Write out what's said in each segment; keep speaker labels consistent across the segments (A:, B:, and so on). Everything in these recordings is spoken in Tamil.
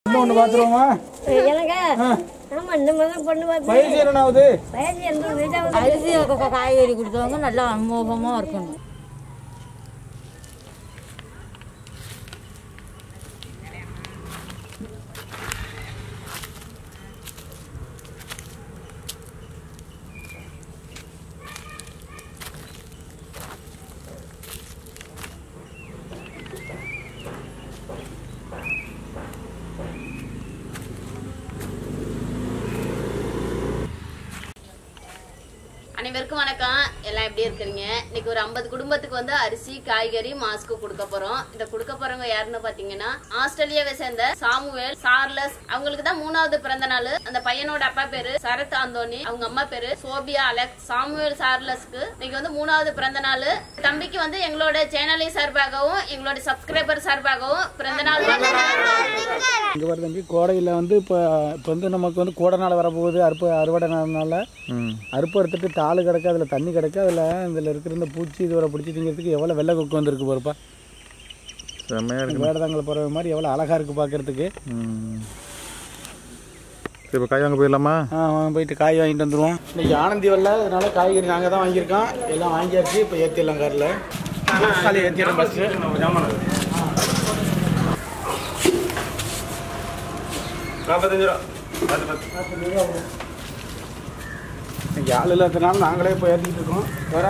A: இன்னொன்று பார்த்துருவோமா
B: எனக்கு ஆமா இந்த மாதிரி பொண்ணு பார்த்து
A: வயசு என்ன ஆகுது
B: வயசு எண்பது வயசாகுது
C: அரிசி க- காய்கறி கொடுத்தவங்க நல்லா அனுபவமாக இருக்கணும்
D: அனைவருக்கும் வணக்கம் எல்லாம் எப்படி இருக்கிறீங்க இன்னைக்கு ஒரு ஐம்பது குடும்பத்துக்கு வந்து அரிசி காய்கறி மாஸ்க்கு கொடுக்க போறோம் இந்த கொடுக்க போறவங்க யாருன்னு பாத்தீங்கன்னா ஆஸ்திரேலியாவை சேர்ந்த சாமுவேல் சார்லஸ் அவங்களுக்கு தான் மூணாவது பிறந்த நாள் அந்த பையனோட அப்பா பேரு சரத் ஆந்தோனி அவங்க அம்மா பேரு சோபியா அலெக்ஸ் சாமுவேல் சார்லஸ்க்கு இன்னைக்கு வந்து மூணாவது பிறந்த நாள் தம்பிக்கு வந்து எங்களோட சேனலின் சார்பாகவும் எங்களோட சப்ஸ்கிரைபர் சார்பாகவும் பிறந்த நாள் வாழ்த்துக்கள்.
A: இங்கே வர தம்பி கோடையில் வந்து இப்போ இப்போ வந்து நமக்கு வந்து கோடை நாள் வரப்போகுது அறுப்பு அறுவடை நாள்னால அறுப்பு எடுத்துட்டு தாள் கிடக்கு அதில் தண்ணி கிடக்கு அதில் இதில் இருக்கிற இந்த பூச்சி இதுவரை பிடிச்சி திங்கிறதுக்கு எவ்வளோ வெள்ளை கொக்கு வந்திருக்கு பாருப்பா
E: செம்மையாக இருக்கு
A: வேடதாங்கல் பறவை மாதிரி எவ்வளோ அழகாக இருக்குது பார்க்கறதுக்கு
E: ம். சரி இப்போ காய் வாங்க போயிடலாமா
A: ஆ வாங்க போயிட்டு காய் வாங்கிட்டு வந்துடுவோம் இன்னைக்கு ஆனந்தி வரல அதனால காய்கறி நாங்கள் தான் வாங்கியிருக்கோம் எல்லாம் வாங்கியாச்சு இப்போ ஏற்றிடலாம் காரில் காலையில் ஏற்றிடலாம் ஃபஸ்ட்டு
E: நாற்பத்தஞ்சு ரூபா பத்து
A: இன்னைக்கு ஆள் இல்லாததுனால நாங்களே இப்போ ஏற்றிக்கிட்டு இருக்கோம் வேற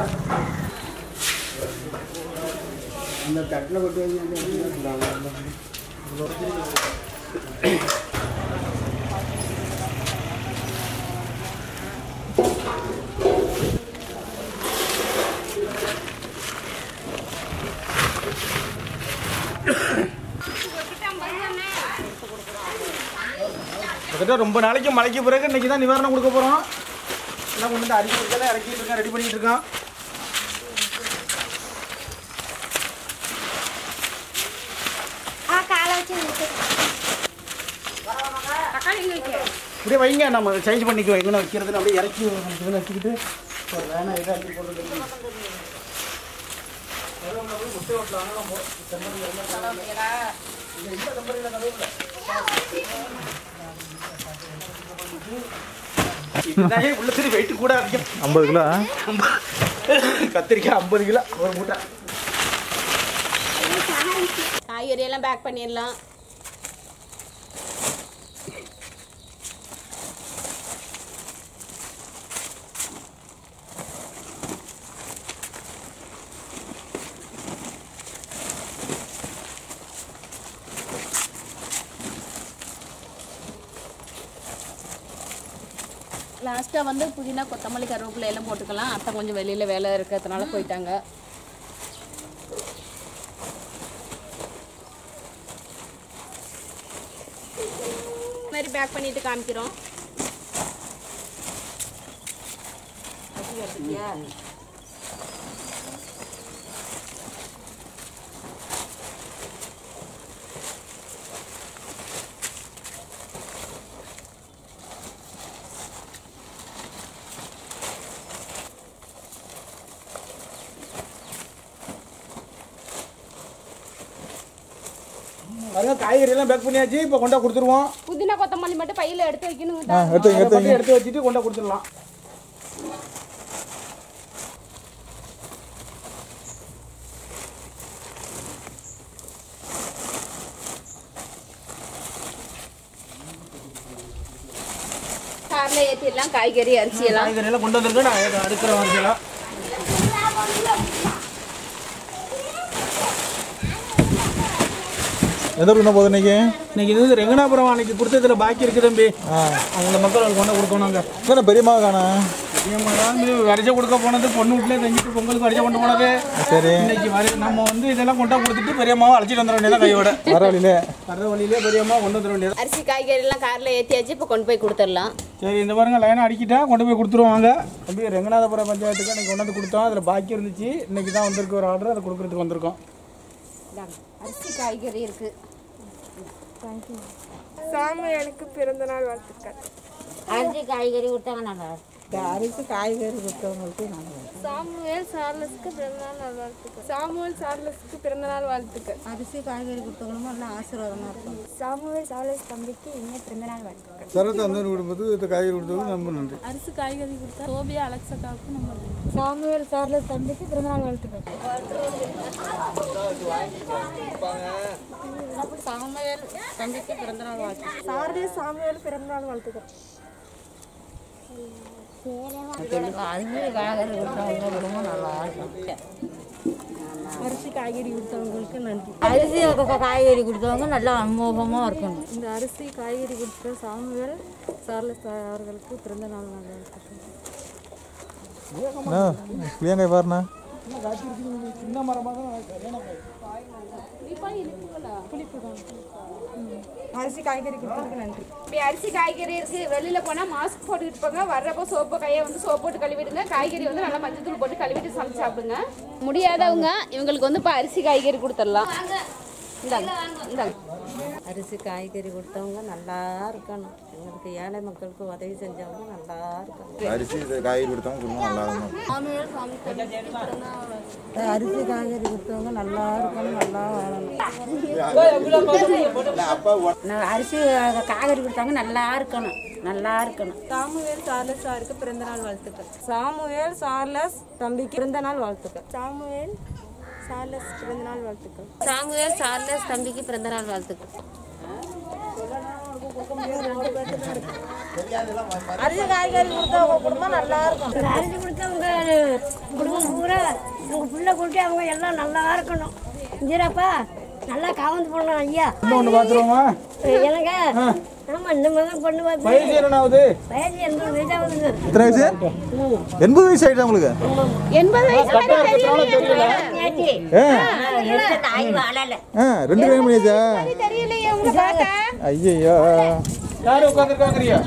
A: அந்த தட்டில் கொண்டு கிட்டத்தட்ட ரொம்ப நாளைக்கு மழைக்கு பிறகு இன்னைக்கு தான் நிவாரணம் கொடுக்க போகிறோம் எல்லாம் கொண்டு வந்து அடிக்கிறதுக்கெல்லாம் இறக்கிட்டு இருக்கேன் ரெடி பண்ணிட்டு இருக்கோம் இப்படியே வைங்க நம்ம சேஞ்ச் பண்ணிக்குவோம் எங்கே வைக்கிறது அப்படியே இறக்கி இதுல வச்சுக்கிட்டு ஒரு வேணா இதை அள்ளி போட்டு இதுதான் உள்ள சரி வெயிட் கூட அதிகம்
E: ஐம்பது கிலோ
A: கத்திரிக்காய் ஐம்பது கிலோ ஒரு மூட்டை
D: காய்கறி எல்லாம் பேக் பண்ணிடலாம் லாஸ்ட்டாக வந்து புதினா கொத்தமல்லி கருவேப்பிலை எல்லாம் போட்டுக்கலாம் அத்தை கொஞ்சம் வெளியில் வேலை இருக்கிறதுனால போயிட்டாங்க இந்த மாதிரி பேக் பண்ணிட்டு காமிக்கிறோம்
A: பாருங்க காய்கறி எல்லாம் பேக் பண்ணியாச்சு இப்போ கொண்டா கொடுத்துருவோம்
D: புதினா கொத்தமல்லி மட்டும் பையில எடுத்து வைக்கணும்
E: எடுத்து
A: அதை மட்டும் எடுத்து வச்சுட்டு கொண்டா கொடுத்துடலாம்
D: காரில் ஏற்றிடலாம் காய்கறி அரிசி எல்லாம்
A: காய்கறி எல்லாம் கொண்டு வந்திருக்கேன் நான் இதை அடுக்கிற வரிசையெல்லாம்
E: எந்த ஊருக்கு போகுது இன்னைக்கு
A: இன்னைக்கு இது வந்து ரெங்கனாபுரம் அன்னைக்கு கொடுத்ததுல பாக்கி இருக்கு தம்பி அவங்க மக்களுக்கு கொண்டு கொடுக்கணும் அங்கே
E: என்ன பெரியம்மா காணேன்
A: வரிசை கொடுக்க போனது பொண்ணு வீட்டிலே தங்கிட்டு பொங்கலுக்கு வரிசை கொண்டு போனது
E: சரி
A: இன்னைக்கு வரி நம்ம வந்து இதெல்லாம் கொண்டா கொடுத்துட்டு பெரியம்மாவை அழைச்சிட்டு வந்துட வேண்டியதான் கையோட
E: வர வழியிலே
A: வர்ற வழியிலே பெரியம்மா கொண்டு வந்துட வேண்டியது
D: அரிசி காய்கறி எல்லாம் காரில் ஏற்றியாச்சு இப்போ கொண்டு போய் கொடுத்துடலாம்
A: சரி இந்த பாருங்க லைனாக அடிக்கிட்டா கொண்டு போய் கொடுத்துருவாங்க தம்பி ரெங்கநாதபுரம் பஞ்சாயத்துக்கு அன்றைக்கி கொண்டு வந்து கொடுத்தோம் அதில் பாக்கி இருந்துச்சு இன்னைக்கு தான் வந்திருக்கு ஒரு ஆர்டர் அதை கொடுக்குறதுக்கு வந்திருக்கோம்
D: அரிசி காய்கறி இருக்கு
F: சாமு எனக்கு பிறந்த நாள் வாழ்த்துக்கள்
C: அரிசி காய்கறி கொடுத்தாங்க நாங்கள் அரிசி காய்கறி கொடுத்தவங்களுக்கு நாங்கள்
F: சாமுவேல் சார்லஸ்க்கு பிறந்தநாள் நல்வாழ்த்துக்கள் சாமுவேல் சார்லஸ்க்கு பிறந்தநாள் வாழ்த்துக்கள்
C: அரிசி காய்கறி கொடுத்தவங்களும் நல்லா ஆசீர்வாதமாக இருக்கும்
F: சாமுவேல் சார்லஸ் தம்பிக்கு இனிய பிறந்தநாள் வாழ்த்துக்கள்
A: சரத்து அந்த குடும்பத்துக்கு இந்த காய்கறி கொடுத்தது ரொம்ப நன்றி
F: அரிசி காய்கறி கொடுத்தா சோபியா அலெக்சக்காவுக்கு நம்ம
C: சாமுவேல் சார்லஸ் தம்பிக்கு பிறந்தநாள் வாழ்த்துக்கள் சாமுவேல் தம்பிக்கு பிறந்தநாள் வாழ்த்துக்கள்
F: சார்லஸ் சாமுவேல் பிறந்தநாள் வாழ்த்துக்கள்
C: அரிசி காய்கறி கொடுத்தவங்க ரொம்ப நல்லா இருக்கும்
F: அரிசி காய்கறி கொடுத்தவங்களுக்கு நன்றி
C: அரிசி காய்கறி கொடுத்தவங்க நல்லா அமோகமாக இருக்கணும்
F: இந்த அரிசி காய்கறி கொடுத்த சாமுவேல் சார்லஸ் அவர்களுக்கு பிறந்தநாள் வாழ்த்துக்கள்
E: புளியங்காய் பாருண்ணா
A: சின்ன மரமாக
F: அரிசி காய்கறி கொடுத்ததுக்கு நன்றி இப்படி அரிசி காய்கறி இருக்கு வெளியில போனா மாஸ்க் போட்டுக்கிட்டு போங்க வர்றப்போ சோப்பு கையை வந்து சோப்பு போட்டு கழுவிடுங்க காய்கறி வந்து நல்லா மஞ்சள் தூள் போட்டு கழுவிட்டு சமைச்சு சாப்பிடுங்க முடியாதவங்க இவங்களுக்கு வந்து இப்போ அரிசி காய்கறி கொடுத்துடலாம் இந்தாங்க இந்தாங்க
C: அரிசி காய்கறி கொடுத்தவங்க நல்லா இருக்கணும் எங்களுக்கு ஏழை மக்களுக்கு உதவி செஞ்சவங்க நல்லா இருக்கணும்
E: அரிசி காய்கறி கொடுத்தவங்க குடும்பம் நல்லா இருக்கும்
C: அரிசி காய்கறி கொடுத்தவங்க நல்லா இருக்கணும் நல்லா வாழணும் நான் அரிசி காய்கறி கொடுத்தவங்க நல்லா இருக்கணும் நல்லா இருக்கணும்
F: சாமுவேல் சார்லஸ் சாருக்கு பிறந்தநாள் வாழ்த்துக்கள்
C: சாமுவேல் சார்லஸ் தம்பிக்கு பிறந்தநாள் வாழ்த்துக்கள்
F: சாமுவேல் சார்லஸ் பிறந்தநாள் வாழ்த்துக்கள்
C: சாமுவேல் சார்லஸ் தம்பிக்கு பிறந்தநாள் வாழ்த்துக்கள் அரிசி காய்கறி கொடுத்தவங்க குடும்பம் நல்லா இருக்கும்
B: அரிசி கொடுத்தவங்க குடும்பம் பூரா அவங்க புள்ள கூட்டி அவங்க எல்லாம் நல்லா இருக்கணும் இந்திராப்பா நல்லா காவந்து போடணும் ஐயா
A: ஒன்று பார்த்துருவோமா
B: எனக்கு ஆமா இந்த மாதிரி பொண்ணு பார்த்து
A: வயசு என்னன்னாவது
B: வயசு எண்பது வயசாகுதுங்க
E: எத்தனை வயசு எண்பது வயசு ஆயிடுச்சு உங்களுக்கு
F: எண்பது வயசு
B: நேத்தி
E: ஆ
B: தாய் வாழல
E: ஆ ரெண்டு கல்யாணம் பண்ணியாச்சா
F: தெரியலையே உங்களை பார்க்க
E: ஐயோ
A: யார் உட்காந்துருக்காங்கறியா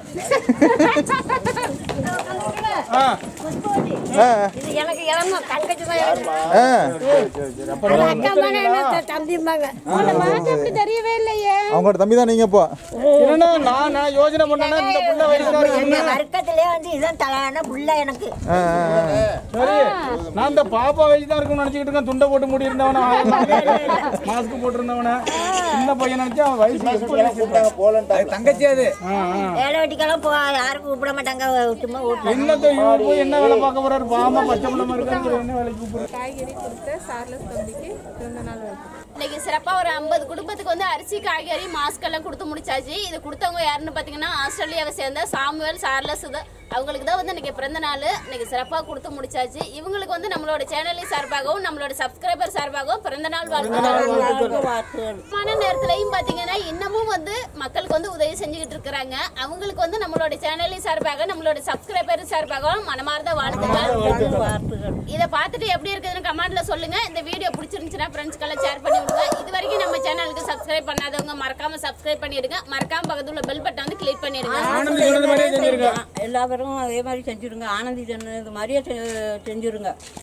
A: ஆ
E: ஆ
B: இது எனக்கு இளம தங்கச்சி தான் எனக்கு.
E: ஆ
B: அது அக்கா மகன் என்ன தம்பிம்பாங்க
F: அப்படி தெரியவே இல்லையே
E: அவங்களோட தம்பி தான் நீங்க இப்போ
A: என்னன்னா நான் நான் யோசனை பண்ணேன்னா இந்த புள்ள வயசுல
B: எங்க வர்க்கத்திலே வந்து இதான் தலையான புள்ள எனக்கு
E: ஆ ஆ, ஆ.
A: சரி நான் இந்த பாப்பா வயசு தான் இருக்கும்னு நினைச்சுக்கிட்டு இருக்கேன் துண்டை போட்டு மூடி இருந்தவன மாஸ்க் போட்டிருந்தவன சின்ன பையன் நினைச்சா அவன் வயசு தங்கச்சி அது
B: வேலை வெட்டிக்கெல்லாம் போ யாரும் கூப்பிட மாட்டாங்க விட்டுமா வீட்டுல
A: என்னத்த இவர் போய் என்ன வேலை பார்க்க போறாரு பாமா பச்சை பிள்ளை மாதிரி இருக்காரு என்ன வேலைக்கு கூப்பிடுறாரு
F: காய்கறி கொடுத்த சார்லஸ் தம்பிக்கு பிறந்தநாள் வாழ்த்துக்கள்
D: இன்னைக்கு சிறப்பா ஒரு ஐம்பது குடும்பத்துக்கு வந்து அரிசி காய்கறி மாஸ்க் எல்லாம் கொடுத்து முடிச்சாச்சு இது கொடுத்தவங்க யாருன்னு பாத்தீங்கன்னா ஆஸ்திரேலியாவை சேர்ந்த சாமுவேல் சார்லஸ் இது அவங்களுக்கு தான் வந்து இன்னைக்கு பிறந்த நாள் இன்னைக்கு சிறப்பா கொடுத்து முடிச்சாச்சு இவங்களுக்கு வந்து நம்மளோட சேனலின் சார்பாகவும் நம்மளோட சப்ஸ்கிரைபர் சார்பாகவும் பிறந்த நாள் வாழ்த்துக்கள் மன நேரத்துலயும் பாத்தீங்கன்னா இன்னமும் வந்து மக்களுக்கு வந்து உதவி செஞ்சுக்கிட்டு இருக்கிறாங்க அவங்களுக்கு வந்து நம்மளோட சேனலின் சார்பாக நம்மளோட சப்ஸ்கிரைபர் சார்பாகவும் மனமார்ந்த வாழ்த்துக்கள் இதை பார்த்துட்டு எப்படி இருக்குதுன்னு கமெண்ட்ல சொல்லுங்க இந்த வீடியோ பிடிச்சிருந்துச்சுன்னா ஃப்ரெண்ட்ஸ்க்கெல்லாம் ஷேர் பண்ணி விடுங்க இது வரைக்கும் நம்ம சேனலுக்கு சப்ஸ்கிரைப் பண்ணாதவங்க மறக்காம சப்ஸ்கிரைப் பண்ணிடுங்க மறக்காம பக்கத்துல உள்ள பெல் பட்டன் வந்து கிளிக் பண்ணிடுங்க
A: ஆனந்த் சொன்னது மாதிரியே செஞ்சிருக்கேன்
C: எல்லா பேரும் அதே மாதிரி செஞ்சுருங்க ஆனந்தி சொன்னது மாதிரியே செ- செஞ்சுருங்க